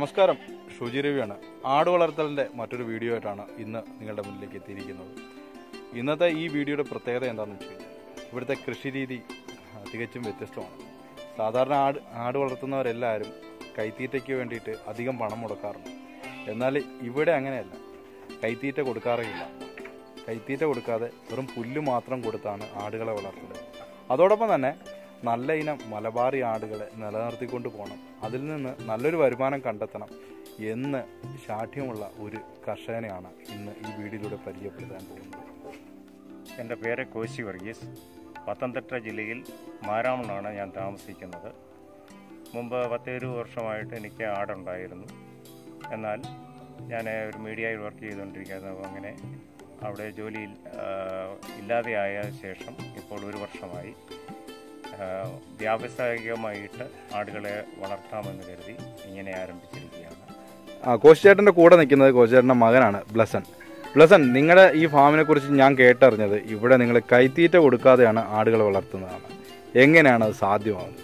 നമസ്കാരം ഷുജി രവിയാണ് ആട് വളർത്തലിൻ്റെ മറ്റൊരു വീഡിയോ ആയിട്ടാണ് ഇന്ന് നിങ്ങളുടെ മുന്നിലേക്ക് എത്തിയിരിക്കുന്നത് ഇന്നത്തെ ഈ വീഡിയോയുടെ പ്രത്യേകത എന്താണെന്ന് വെച്ച് കഴിഞ്ഞാൽ ഇവിടുത്തെ കൃഷി രീതി ആ, തികച്ചും വ്യത്യസ്തമാണ് സാധാരണ ആട് ആട് വളർത്തുന്നവരെല്ലാവരും കൈത്തീറ്റയ്ക്ക് വേണ്ടിയിട്ട് അധികം പണം മുടക്കാറുണ്ട് എന്നാൽ ഇവിടെ അങ്ങനെയല്ല കൈത്തീറ്റ കൊടുക്കാറേയില്ല കൈത്തീറ്റ കൊടുക്കാതെ വെറും പുല്ല് മാത്രം കൊടുത്താണ് ആടുകളെ വളർത്തുന്നത് അതോടൊപ്പം തന്നെ നല്ല ഇനം മലബാറി ആടുകളെ നിലനിർത്തിക്കൊണ്ട് പോകണം അതിൽ നിന്ന് നല്ലൊരു വരുമാനം കണ്ടെത്തണം എന്ന് ശാഠ്യമുള്ള ഒരു കർഷകനെയാണ് ഇന്ന് ഈ വീഡിയോയിലൂടെ പരിചയപ്പെടുത്താൻ പോകുന്നത് എൻ്റെ പേര് കോശി വർഗീസ് പത്തനംതിട്ട ജില്ലയിൽ മാരാമണ്ണാണ് ഞാൻ താമസിക്കുന്നത് മുമ്പ് പത്തേഴ് വർഷമായിട്ട് എനിക്ക് ആടുണ്ടായിരുന്നു എന്നാൽ ഞാൻ ഒരു മീഡിയയിൽ വർക്ക് ചെയ്തുകൊണ്ടിരിക്കുന്നു അപ്പോൾ അങ്ങനെ അവിടെ ജോലി ആ, ഇല്ലാതെയായ ശേഷം ഇപ്പോൾ ഒരു വർഷമായി ആ, വ്യാവസായികമായിട്ട് ആടുകളെ വളർത്താമെന്ന് കരുതി ഇങ്ങനെ ആരംഭിച്ചിരിക്കുകയാണ് ആ കോശിച്ചേട്ടൻ്റെ കൂടെ നിൽക്കുന്നത് കോശിച്ചേട്ടൻ്റെ മകനാണ് ബ്ലസൻ ബ്ലസൻ നിങ്ങളുടെ ഈ ഫാമിനെ കുറിച്ച് ഞാൻ കേട്ടറിഞ്ഞത് ഇവിടെ നിങ്ങൾ കൈത്തീറ്റ കൊടുക്കാതെയാണ് ആടുകളെ വളർത്തുന്നതാണ് എങ്ങനെയാണ് അത് സാധ്യമാകുന്നത്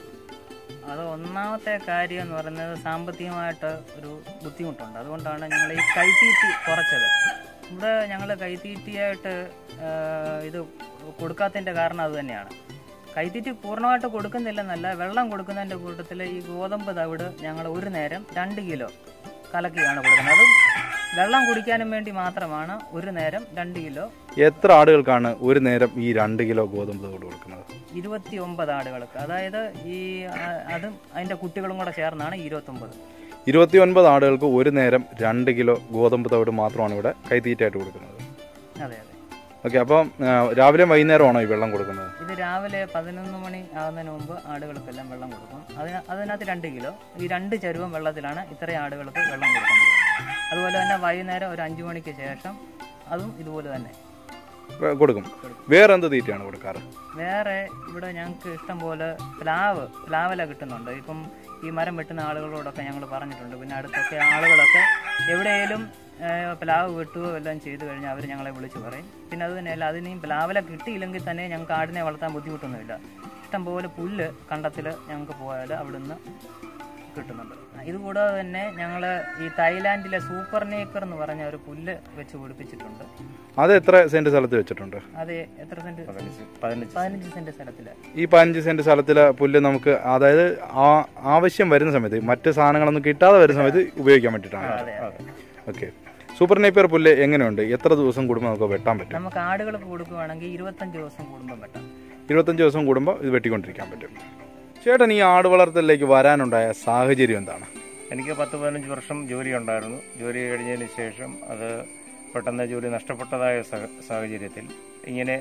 അത് ഒന്നാമത്തെ കാര്യം എന്ന് പറയുന്നത് സാമ്പത്തികമായിട്ട് ഒരു ബുദ്ധിമുട്ടുണ്ട് അതുകൊണ്ടാണ് ഞങ്ങൾ ഈ കൈത്തീറ്റി കുറച്ചത് ഇവിടെ ഞങ്ങൾ കൈത്തീറ്റിയായിട്ട് ആ, ഇത് കൊടുക്കാത്തതിൻ്റെ കാരണം അത് തന്നെയാണ് കൈത്തീറ്റി പൂർണ്ണമായിട്ട് കൊടുക്കുന്നില്ലെന്നല്ല വെള്ളം കൊടുക്കുന്നതിൻ്റെ കൂട്ടത്തിൽ ഈ ഗോതമ്പ് തവിട് ഞങ്ങൾ ഒരു നേരം രണ്ട് കിലോ കലക്കിയാണ് കൊടുക്കുന്നത് അതും വെള്ളം കുടിക്കാനും വേണ്ടി മാത്രമാണ് ഒരു നേരം രണ്ട് കിലോ എത്ര ആടുകൾക്കാണ് ഒരു നേരം ഈ രണ്ട് കിലോ ഗോതമ്പ് തോട് കൊടുക്കുന്നത് ഇരുപത്തി ഒമ്പത് ആടുകൾക്ക് അതായത് ഈ ആ, അതും അതിൻ്റെ കുട്ടികളും കൂടെ ചേർന്നാണ് ഇരുപത്തൊമ്പത് ഇരുപത്തി ഒൻപത് ആടുകൾക്ക് ഒരു നേരം രണ്ട് കിലോ ഗോതമ്പ് തവിട് മാത്രമാണ് ഇവിടെ കൈത്തീറ്റയായിട്ട് കൊടുക്കുന്നത് അതെ അതെ ഓക്കെ അപ്പം ആ, രാവിലെ വൈകുന്നേരമാണോ ഈ വെള്ളം കൊടുക്കുന്നത് ഇത് രാവിലെ പതിനൊന്ന് മണി ആകുന്നതിന് മുമ്പ് ആടുകൾക്കെല്ലാം വെള്ളം കൊടുക്കും അതിന് അതിനകത്ത് രണ്ട് കിലോ ഈ രണ്ട് ചരുവം വെള്ളത്തിലാണ് ഇത്രയും ആടുകൾക്ക് വെള്ളം കൊടുക്കുന്നത് അതുപോലെ തന്നെ വൈകുന്നേരം ഒരു അഞ്ചു മണിക്ക് ശേഷം അതും ഇതുപോലെ തന്നെ വേ- കൊടുക്കും വേറെ എന്ത് തീറ്റയാണ് കൊടുക്കാറ് വേറെ ഇവിടെ ഞങ്ങൾക്ക് ഇഷ്ടം പോലെ പ്ലാവ് പ്ലാവില കിട്ടുന്നുണ്ട് ഇപ്പം ഈ മരം വെട്ടുന്ന ആളുകളോടൊക്കെ ഞങ്ങൾ പറഞ്ഞിട്ടുണ്ട് പിന്നെ അടുത്തൊക്കെ ആളുകളൊക്കെ എവിടെയെങ്കിലും ഏഹ്, പ്ലാവ് വെട്ടുകയോ എല്ലാം ചെയ്തു കഴിഞ്ഞാൽ അവർ ഞങ്ങളെ വിളിച്ച് പറയും പിന്നെ അത് തന്നെയല്ല അതിനെയും പ്ലാവില കിട്ടിയില്ലെങ്കിൽ തന്നെ ഞങ്ങൾക്ക് ആടിനെ വളർത്താൻ ബുദ്ധിമുട്ടൊന്നുമില്ല ഇഷ്ടം പോലെ പുല്ല് കണ്ടത്തിൽ ഞങ്ങൾക്ക് പോയാൽ അവിടുന്ന് കിട്ടുന്നുണ്ട് ഇതുകൂടാതെ തന്നെ ഞങ്ങൾ ഈ തായ്ലാൻഡിലെ സൂപ്പർ നേക്കർ എന്ന് പറഞ്ഞ ഒരു പുല്ല് വെച്ച് പിടിപ്പിച്ചിട്ടുണ്ട് അത് എത്ര സെന്റ് സ്ഥലത്ത് വെച്ചിട്ടുണ്ട് അത് എത്ര സെന്റ് പതിനഞ്ച് പതിനഞ്ച് പതിനഞ്ച് സെന്റ് സ്ഥലത്തില് ഈ പതിനഞ്ച് സെന്റ് സ്ഥലത്തിലെ പുല്ല് നമുക്ക് അതായത് ആ- ആവശ്യം വരുന്ന സമയത്ത് മറ്റ് സാധനങ്ങളൊന്നും കിട്ടാതെ വരുന്ന സമയത്ത് ഉപയോഗിക്കാൻ വേണ്ടിയിട്ടാണ് അതെ അതെ ഓക്കെ സൂപ്പർ നേപ്പിയർ പുല്ല് എങ്ങനെയുണ്ട് എത്ര ദിവസം കൂടുമ്പോൾ നമുക്ക് വെട്ടാൻ പറ്റും നമുക്ക് ആടുകൾക്ക് കൊടുക്കുവാണെങ്കിൽ ഇരുപത്തഞ്ച് ദിവസം കൂടുമ്പോൾ വെട്ടാം ഇരുപത്തഞ്ച് ദിവസം കൂടുമ്പോൾ ഇത് വെട്ടിക്കൊണ്ടിരിക്കാൻ പറ്റും ചേട്ടൻ ഈ ആട് വളർത്തലിലേക്ക് വരാനുണ്ടായ സാഹചര്യം എന്താണ് എനിക്ക് പത്ത് പതിനഞ്ച് വർഷം ജോലി ഉണ്ടായിരുന്നു ജോലി കഴിഞ്ഞതിന് ശേഷം അത് പെട്ടെന്ന് ജോലി നഷ്ടപ്പെട്ടതായ സഹ- സാഹചര്യത്തിൽ ഇങ്ങനെ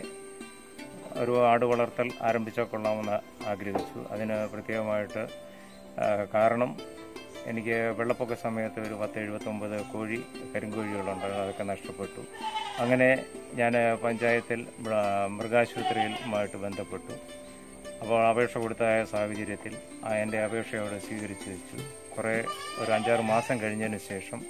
ഒരു ആട് വളർത്തൽ ആരംഭിച്ചാൽ കൊള്ളാമെന്ന് ആഗ്രഹിച്ചു അതിന് പ്രത്യേകമായിട്ട് ആ, കാരണം എനിക്ക് വെള്ളപ്പൊക്ക സമയത്ത് ഒരു പത്ത് എഴുപത്തൊമ്പത് കോഴി കരിങ്കോഴികളുണ്ട് അതൊക്കെ നഷ്ടപ്പെട്ടു അങ്ങനെ ഞാൻ പഞ്ചായത്തിൽ ഇവിടെ മൃഗാശുപത്രിയുമായിട്ട് ബന്ധപ്പെട്ടു അപ്പോൾ അപേക്ഷ കൊടുത്തായ സാഹചര്യത്തിൽ ആ എൻ്റെ അപേക്ഷയോടെ സ്വീകരിച്ചു വെച്ചു കുറേ ഒരു അഞ്ചാറ് മാസം കഴിഞ്ഞതിന് ശേഷം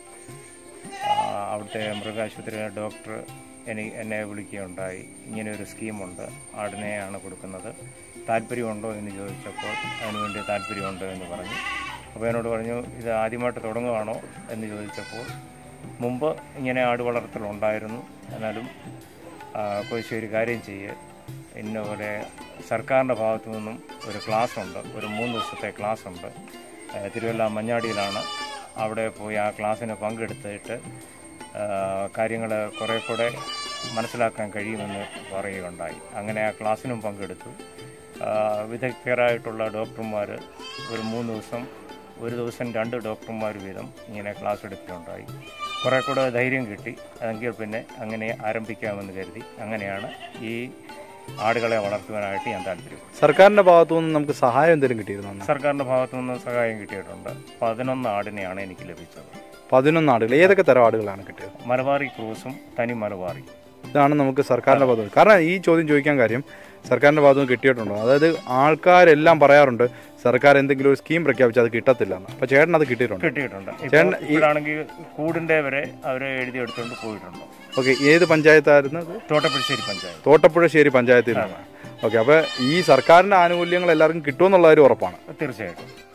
ആ, അവിടുത്തെ മൃഗാശുപത്രിയിലെ ഡോക്ടർ എനി എന്നെ വിളിക്കുകയുണ്ടായി ഇങ്ങനെ ഒരു സ്കീമുണ്ട് ആടിനെയാണ് കൊടുക്കുന്നത് താല്പര്യമുണ്ടോ എന്ന് ചോദിച്ചപ്പോൾ അതിനുവേണ്ടി താല്പര്യമുണ്ട് എന്ന് പറഞ്ഞു അപ്പോൾ എന്നോട് പറഞ്ഞു ഇത് ആദ്യമായിട്ട് തുടങ്ങുകയാണോ എന്ന് ചോദിച്ചപ്പോൾ മുമ്പ് ഇങ്ങനെ ആട് വളർത്തലുണ്ടായിരുന്നു എന്നാലും ആ, കോശി ഒരു കാര്യം ചെയ്യ് ഇന്ന പോലെ സർക്കാരിൻ്റെ ഭാഗത്തു നിന്നും ഒരു ക്ലാസ് ഉണ്ട് ഒരു മൂന്ന് ദിവസത്തെ ക്ലാസ് ഉണ്ട് ആ, തിരുവല്ല മഞ്ഞാടിയിലാണ് അവിടെ പോയി ആ ക്ലാസ്സിന് പങ്കെടുത്തിട്ട് കാര്യങ്ങൾ കുറേ കൂടെ മനസ്സിലാക്കാൻ കഴിയുമെന്ന് പറയുകയുണ്ടായി അങ്ങനെ ആ ക്ലാസ്സിനും പങ്കെടുത്തു ആ, വിദഗ്ധരായിട്ടുള്ള ഡോക്ടർമാർ ഒരു മൂന്ന് ദിവസം ഒരു ദിവസം രണ്ട് ഡോക്ടർമാർ വീതം ഇങ്ങനെ ക്ലാസ് എടുക്കുകയുണ്ടായി കുറേ കൂടെ ധൈര്യം കിട്ടി എങ്കിൽ പിന്നെ അങ്ങനെ ആരംഭിക്കാമെന്ന് കരുതി അങ്ങനെയാണ് ഈ ആടുകളെ വളർത്തുവാനായിട്ട് ഞാൻ താല്പര്യം സർക്കാരിന്റെ ഭാഗത്തു നിന്ന് നമുക്ക് സഹായം എന്തെങ്കിലും കിട്ടിയിരുന്നു സർക്കാരിൻ്റെ ഭാഗത്തു നിന്ന് സഹായം കിട്ടിയിട്ടുണ്ട് പതിനൊന്ന് ആടിനെയാണ് എനിക്ക് ലഭിച്ചത് പതിനൊന്ന് ആടുകൾ ഏതൊക്കെ തരം ആടുകളാണ് കിട്ടിയത് മലബാറി ക്രൂസും തനി മലബാറി ഇതാണ് നമുക്ക് സർക്കാരിന്റെ ഭാഗത്ത് നിന്ന്. കാരണം ഈ ചോദ്യം ചോദിക്കാൻ കാര്യം സർക്കാരിന്റെ ഭാഗത്ത് നിന്ന് കിട്ടിയിട്ടുണ്ടോ അതായത് ആൾക്കാരെല്ലാം പറയാറുണ്ട് സർക്കാർ എന്തെങ്കിലും ഒരു സ്കീം പ്രഖ്യാപിച്ചാൽ അത് കിട്ടത്തില്ല എന്ന് അപ്പൊ ചേട്ടൻ അത് കിട്ടിയിട്ടുണ്ട് കിട്ടിയിട്ടുണ്ട് ചേട്ടൻ ഈ- ഇപ്പോഴാണെങ്കിൽ കൂടിൻ്റെ വരെ അവർ എഴുതി എടുത്തുകൊണ്ട് പോയിട്ടുണ്ട് ഓക്കെ ഏത് പഞ്ചായത്തായിരുന്നു അത് തോട്ടപ്പുഴശ്ശേരി പഞ്ചായത്ത് തോട്ടപ്പുഴശ്ശേരി പഞ്ചായത്തിലാണ് ഓക്കെ അപ്പൊ ഈ സർക്കാരിന്റെ ആനുകൂല്യങ്ങൾ എല്ലാവർക്കും കിട്ടുമെന്നുള്ള ഒരു ഉറപ്പാണ് തീർച്ചയായിട്ടും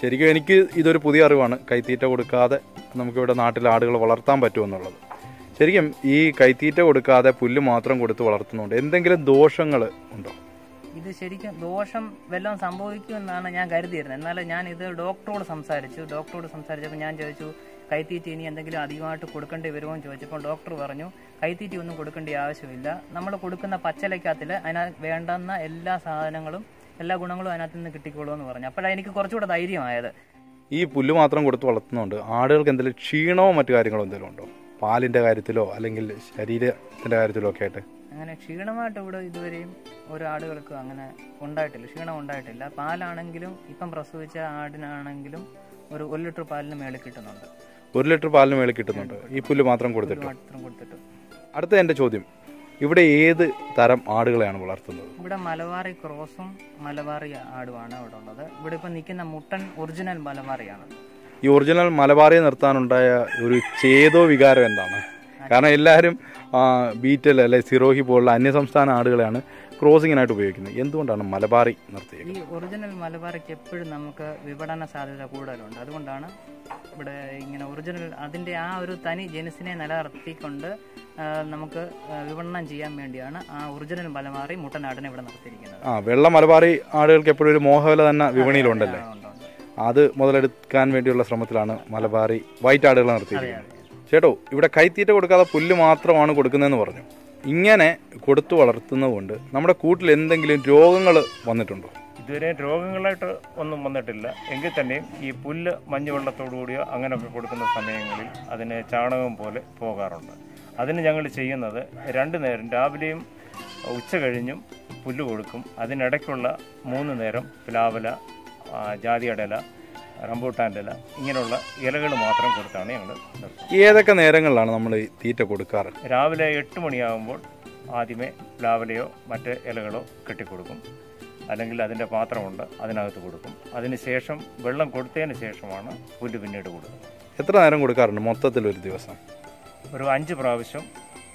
ശരിക്കും എനിക്ക് ഇതൊരു പുതിയ അറിവാണ് കൈത്തീറ്റ കൊടുക്കാതെ നമുക്കിവിടെ നാട്ടിൽ ആടുകൾ വളർത്താൻ പറ്റുമെന്നുള്ളത് ശരിക്കും ഈ കൈത്തീറ്റ കൊടുക്കാതെ പുല്ല് മാത്രം കൊടുത്ത് വളർത്തുന്നുണ്ട് എന്തെങ്കിലും ദോഷങ്ങൾ ഉണ്ടോ ഇത് ശരിക്കും ദോഷം വല്ലതും സംഭവിക്കുമെന്നാണ് ഞാൻ കരുതിയിരുന്നത് എന്നാലും ഞാൻ ഇത് ഡോക്ടറോട് സംസാരിച്ചു ഡോക്ടറോട് സംസാരിച്ചപ്പോൾ ഞാൻ ചോദിച്ചു കൈത്തീറ്റി ഇനി എന്തെങ്കിലും അധികമായിട്ട് കൊടുക്കേണ്ടി വരുമോ എന്ന് ചോദിച്ചപ്പോൾ ഡോക്ടർ പറഞ്ഞു കൈത്തീറ്റി ഒന്നും കൊടുക്കേണ്ട ആവശ്യമില്ല നമ്മൾ കൊടുക്കുന്ന പച്ചലക്കത്തിൽ അതിനകത്ത് വേണ്ടുന്ന എല്ലാ സാധനങ്ങളും എല്ലാ ഗുണങ്ങളും അതിനകത്ത് നിന്ന് കിട്ടിക്കോളൂ എന്ന് പറഞ്ഞു അപ്പോഴാണ് എനിക്ക് കുറച്ചുകൂടെ ധൈര്യമായത് ഈ പുല്ല് മാത്രം കൊടുത്ത് വളർത്തുന്നുണ്ട് ആടുകൾക്ക് എന്തെങ്കിലും ക്ഷീണമോ മറ്റു കാര്യങ്ങളോ എന്തെങ്കിലും ഉണ്ടോ പാലിന്റെ കാര്യത്തിലോ അല്ലെങ്കിൽ ശരീരത്തിന്റെ കാര്യത്തിലോ ഒക്കെ ആയിട്ട് അങ്ങനെ ക്ഷീണമായിട്ട് ഇവിടെ ഇതുവരെയും ഒരു ആടുകൾക്ക് അങ്ങനെ ഉണ്ടായിട്ടില്ല ക്ഷീണം ഉണ്ടായിട്ടില്ല പാലാണെങ്കിലും ഇപ്പം പ്രസവിച്ച ആടിനാണെങ്കിലും ഒരു ഒരു ലിറ്റർ പാലിന് മേളിൽ കിട്ടുന്നുണ്ട് ഒരു ലിറ്റർ പാലിന് മേളിൽ കിട്ടുന്നുണ്ട് ഈ പുല്ല് മാത്രം കൊടുത്തിട്ട് മാത്രം കൊടുത്തിട്ട് അടുത്ത എൻ്റെ ചോദ്യം ഇവിടെ ഏത് തരം ആടുകളെയാണ് വളർത്തുന്നത് ഇവിടെ മലബാറി ക്രോസും മലബാറി ആടുമാണ് ഇവിടെ ഉള്ളത് ഇവിടെ ഇപ്പം നിൽക്കുന്ന മുട്ടൻ ഒറിജിനൽ മലബാറിയാണ് ഈ ഒറിജിനൽ മലബാറിയെ നിർത്താനുണ്ടായ ഒരു ചേതോ വികാരം എന്താണ് കാരണം എല്ലാവരും ആ, ബീറ്റൽ അല്ലെ സിറോഹി പോലുള്ള അന്യസംസ്ഥാന ആടുകളെയാണ് ക്രോസിങ്ങിനായിട്ട് ഉപയോഗിക്കുന്നത് എന്തുകൊണ്ടാണ് മലബാറി നിർത്തിയത് ഈ ഒറിജിനൽ മലബാറിക്ക് എപ്പോഴും നമുക്ക് വിപണന സാധ്യത കൂടുതലുണ്ട് അതുകൊണ്ടാണ് ഇവിടെ ഇങ്ങനെ ഒറിജിനൽ അതിൻ്റെ ആ ഒരു തനി ജനുസിനെ നിലനിർത്തിക്കൊണ്ട് ആ, നമുക്ക് ആ, വിപണനം ചെയ്യാൻ വേണ്ടിയാണ് ആ ഒറിജിനൽ മലബാറി മുട്ടനാടിനെ ഇവിടെ നിർത്തിയിരിക്കുന്നത് ആ വെള്ള മലബാറി ആടുകൾക്ക് എപ്പോഴും ഒരു മോഹവില തന്നെ വിപണിയിലുണ്ടല്ലേ ആ, ഉണ്ട്, ഉണ്ട്. അത് മുതലെടുക്കാൻ വേണ്ടിയുള്ള ശ്രമത്തിലാണ് മലബാറി വൈറ്റ് ആടുകളെ നിർത്തിയിരിക്കുന്നത് ചേട്ടോ ഇവിടെ കൈത്തീറ്റ കൊടുക്കാതെ പുല്ല് മാത്രമാണ് കൊടുക്കുന്നതെന്ന് പറഞ്ഞു ഇങ്ങനെ കൊടുത്തു വളർത്തുന്നതുകൊണ്ട് നമ്മുടെ കൂട്ടിൽ എന്തെങ്കിലും രോഗങ്ങൾ വന്നിട്ടുണ്ടോ ഇതുവരെ രോഗങ്ങളായിട്ട് ഒന്നും വന്നിട്ടില്ല എങ്കിൽ തന്നെയും ഈ പുല്ല് മഞ്ഞുവെള്ളത്തോടുകൂടിയോ അങ്ങനെയൊക്കെ കൊടുക്കുന്ന സമയങ്ങളിൽ അതിന് ചാണകം പോലെ പോകാറുണ്ട് അതിന് ഞങ്ങൾ ചെയ്യുന്നത് രണ്ട് നേരം രാവിലെയും ഉച്ച കഴിഞ്ഞും പുല്ല് കൊടുക്കും അതിനിടയ്ക്കുള്ള മൂന്ന് നേരം പ്ലാവല ആ, ജാതിയുടെ ഇല റംബൂട്ടാൻ്റെ ഇല ഇങ്ങനെയുള്ള ഇലകൾ മാത്രം കൊടുത്താണ് ഞങ്ങൾ നിർത്തുന്നത് ഏതൊക്കെ നേരങ്ങളിലാണ് നമ്മൾ ഈ തീറ്റ കൊടുക്കാറ് രാവിലെ എട്ട് മണിയാകുമ്പോൾ ആദ്യമേ പ്ലാവലയോ മറ്റ് ഇലകളോ കെട്ടിക്കൊടുക്കും അല്ലെങ്കിൽ അതിൻ്റെ പാത്രമുണ്ട് അതിനകത്ത് കൊടുക്കും അതിന് ശേഷം വെള്ളം കൊടുത്തതിന് ശേഷമാണ് പുല്ല് പിന്നീട് കൊടുക്കുന്നത് എത്ര നേരം കൊടുക്കാറുണ്ട് മൊത്തത്തിൽ ഒരു ദിവസം ഒരു അഞ്ച് പ്രാവശ്യം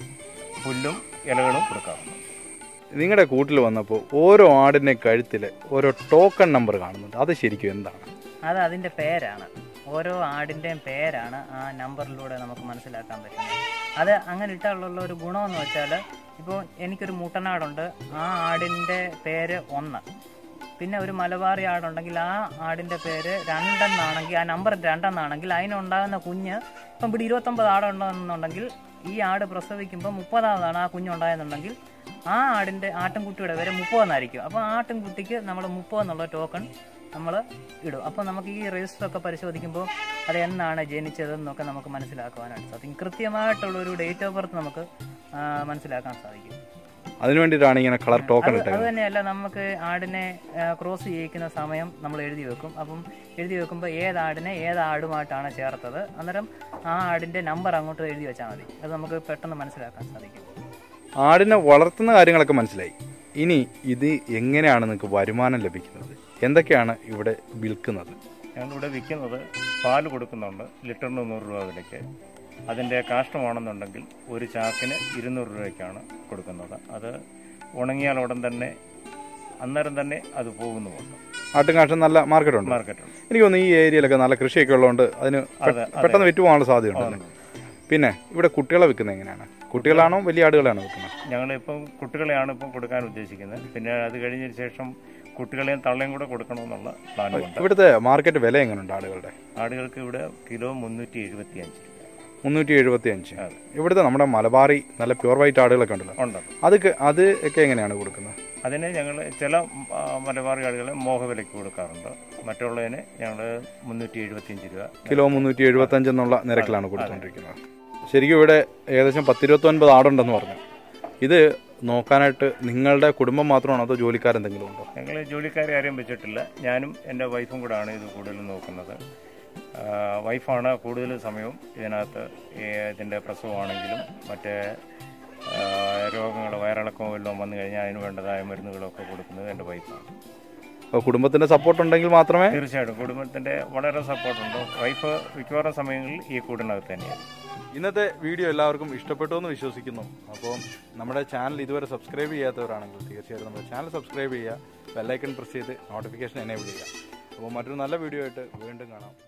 പുല്ലും ഇലകളും കൊടുക്കാറുണ്ട് നിങ്ങളുടെ കൂട്ടിൽ വന്നപ്പോൾ ഓരോ ആടിൻ്റെ കഴുത്തിൽ ഓരോ ടോക്കൺ നമ്പർ കാണുന്നുണ്ട് അത് ശരിക്കും എന്താണ് അത് അതിൻ്റെ പേരാണ് ഓരോ ആടിൻ്റെയും പേരാണ് ആ നമ്പറിലൂടെ നമുക്ക് മനസ്സിലാക്കാൻ പറ്റുന്നത് അത് അങ്ങനെ ഇട്ടുള്ള ഒരു ഗുണമെന്ന് വെച്ചാൽ ഇപ്പോൾ എനിക്കൊരു മുട്ടനാടുണ്ട് ആ ആടിൻ്റെ പേര് ഒന്ന് പിന്നെ ഒരു മലബാറി ആടുണ്ടെങ്കിൽ ആ ആടിൻ്റെ പേര് രണ്ടെന്നാണെങ്കിൽ ആ നമ്പർ രണ്ടെന്നാണെങ്കിൽ അതിനുണ്ടാകുന്ന കുഞ്ഞ് ഇപ്പം ഇവിടെ ഇരുപത്തൊമ്പത് ആടുണ്ടെന്നുണ്ടെങ്കിൽ ഈ ആട് പ്രസവിക്കുമ്പോൾ മുപ്പതാമതാണ് ആ കുഞ്ഞുണ്ടായെന്നുണ്ടെങ്കിൽ ആ ആടിൻ്റെ ആട്ടിൻകുട്ടിയുടെ പേര് മുപ്പതെന്നായിരിക്കും അപ്പോൾ ആ ആട്ടിൻകുട്ടിക്ക് നമ്മൾ മുപ്പത് എന്നുള്ള ടോക്കൺ നമ്മൾ ഇടും അപ്പോൾ നമുക്ക് ഈ രജിസ്റ്റർ ഒക്കെ പരിശോധിക്കുമ്പോൾ അത് എന്നാണ് ജനിച്ചതെന്നൊക്കെ നമുക്ക് മനസ്സിലാക്കുവാനായിട്ട് സാധിക്കും കൃത്യമായിട്ടുള്ള ഒരു ഡേറ്റ് ഓഫ് ബർത്ത് നമുക്ക് ആ, മനസ്സിലാക്കാൻ സാധിക്കും അതിനു വേണ്ടിയിട്ടാണ് ഇങ്ങനെ കളർ ടോക്കൺ അത് ഇട്ടത് അത് തന്നെയല്ല നമുക്ക് ആടിനെ ക്രോസ് ചെയ്യിക്കുന്ന സമയം നമ്മൾ എഴുതി വെക്കും അപ്പം എഴുതി വെക്കുമ്പോൾ ഏത് ആടിനെ ഏത് ആടുമായിട്ടാണ് ചേർത്തത് അന്നേരം ആ ആടിന്റെ നമ്പർ അങ്ങോട്ട് എഴുതി വെച്ചാൽ മതി അത് നമുക്ക് പെട്ടെന്ന് മനസ്സിലാക്കാൻ സാധിക്കും ആടിനെ വളർത്തുന്ന കാര്യങ്ങളൊക്കെ മനസ്സിലായി ഇനി ഇത് എങ്ങനെയാണ് നിങ്ങൾക്ക് വരുമാനം ലഭിക്കുന്നത് എന്തൊക്കെയാണ് ഇവിടെ വിൽക്കുന്നത് ഞങ്ങളിവിടെ വിൽക്കുന്നത് പാല് കൊടുക്കുന്നുണ്ട് ലിറ്ററിന് നൂറ് രൂപ വിലയ്ക്ക് അതിൻ്റെ കാഷ്ടമാണെന്നുണ്ടെങ്കിൽ ഒരു ചാക്കിന് ഇരുന്നൂറ് രൂപയ്ക്കാണ് കൊടുക്കുന്നത് അത് ഉണങ്ങിയാൽ ഉടൻ തന്നെ അന്നേരം തന്നെ അത് പോകുന്നുമുണ്ട് ആട്ടുംകാഷ്ടം നല്ല മാർക്കറ്റ് ഉണ്ട് മാർക്കറ്റുണ്ട് എനിക്ക് തോന്നുന്നു ഈ ഏരിയയിലൊക്കെ നല്ല കൃഷിയൊക്കെ ഉള്ളതുകൊണ്ട് അതിന് പെ- അതെ, അതെ. പെട്ടെന്ന് വിറ്റ് പോകാനുള്ള സാധ്യതയുണ്ട് പിന്നെ ഇവിടെ കുട്ടികളെ വിൽക്കുന്നത് എങ്ങനെയാണ് കുട്ടികളാണോ വലിയ ആടുകളാണോ വിൽക്കുന്നത് ഞങ്ങളിപ്പം കുട്ടികളെയാണ് ഇപ്പം കൊടുക്കാൻ ഉദ്ദേശിക്കുന്നത് പിന്നെ അത് കഴിഞ്ഞതിന് ശേഷം കുട്ടികളെയും തള്ളയും കൂടെ കൊടുക്കണമെന്നുള്ള പ്ലാനുണ്ട് ഇവിടുത്തെ മാർക്കറ്റ് വില എങ്ങനെയുണ്ട് ആടുകളുടെ ആടുകൾക്ക് ഇവിടെ കിലോ മുന്നൂറ്റി എഴുപത്തി അഞ്ച് രൂപ മുന്നൂറ്റി എഴുപത്തി അഞ്ച് അതെ. ഇവിടുത്തെ നമ്മുടെ മലബാറി നല്ല പ്യുവർ വൈറ്റ് ആടുകളൊക്കെ ഉണ്ടല്ലോ ഉണ്ട് അതൊക്കെ അത് ഒക്കെ എങ്ങനെയാണ് കൊടുക്കുന്നത് അതിന് ഞങ്ങൾ ചില ആ, മലബാറി ആടുകളെ മോഹവിലയ്ക്ക് കൊടുക്കാറുണ്ട് മറ്റുള്ളതിന് ഞങ്ങൾ മുന്നൂറ്റി എഴുപത്തിയഞ്ച് രൂപ കിലോ മുന്നൂറ്റി എഴുപത്തി അഞ്ച് എന്നുള്ള നിരക്കിലാണ് കൊടുത്തുകൊണ്ടിരിക്കുന്നത് ശരിക്കും ഇവിടെ ഏകദേശം പത്തിരുപത്തൊൻപത് ആടുണ്ടെന്ന് പറഞ്ഞു ഇത് നോക്കാനായിട്ട് നിങ്ങളുടെ കുടുംബം മാത്രമാണോ അതോ ജോലിക്കാരെന്തെങ്കിലും ഉണ്ടോ ഞങ്ങൾ ജോലിക്കാരെ ആരെയും വെച്ചിട്ടില്ല ഞാനും എൻ്റെ വൈഫും കൂടാണ് ഇത് കൂടുതലും നോക്കുന്നത് ആ, വൈഫാണ് കൂടുതൽ സമയവും ഇതിനകത്ത് ഈ ഇതിൻ്റെ പ്രസവമാണെങ്കിലും മറ്റേ രോഗങ്ങൾ വയറിളക്കമോ വല്ലതും വന്നു കഴിഞ്ഞാൽ അതിന് വേണ്ടതായ മരുന്നുകളൊക്കെ കൊടുക്കുന്നത് എൻ്റെ വൈഫാണ് അപ്പോൾ കുടുംബത്തിന്റെ സപ്പോർട്ട് ഉണ്ടെങ്കിൽ മാത്രമേ തീർച്ചയായിട്ടും കുടുംബത്തിൻ്റെ വളരെ സപ്പോർട്ടുണ്ട് വൈഫ് മിക്കവാറും സമയങ്ങളിൽ ഈ കൂടിനകത്ത് തന്നെയാണ് ഇന്നത്തെ വീഡിയോ എല്ലാവർക്കും ഇഷ്ടപ്പെട്ടു എന്ന് വിശ്വസിക്കുന്നു അപ്പോൾ നമ്മുടെ ചാനൽ ഇതുവരെ സബ്സ്ക്രൈബ് ചെയ്യാത്തവരാണെങ്കിൽ തീർച്ചയായിട്ടും നമ്മുടെ ചാനൽ സബ്സ്ക്രൈബ് ചെയ്യുക ബെല്ലൈക്കൺ പ്രസ് ചെയ്ത് നോട്ടിഫിക്കേഷൻ എനേബിൾ ചെയ്യുക അപ്പോൾ മറ്റൊരു നല്ല വീഡിയോ ആയിട്ട് വീണ്ടും കാണാം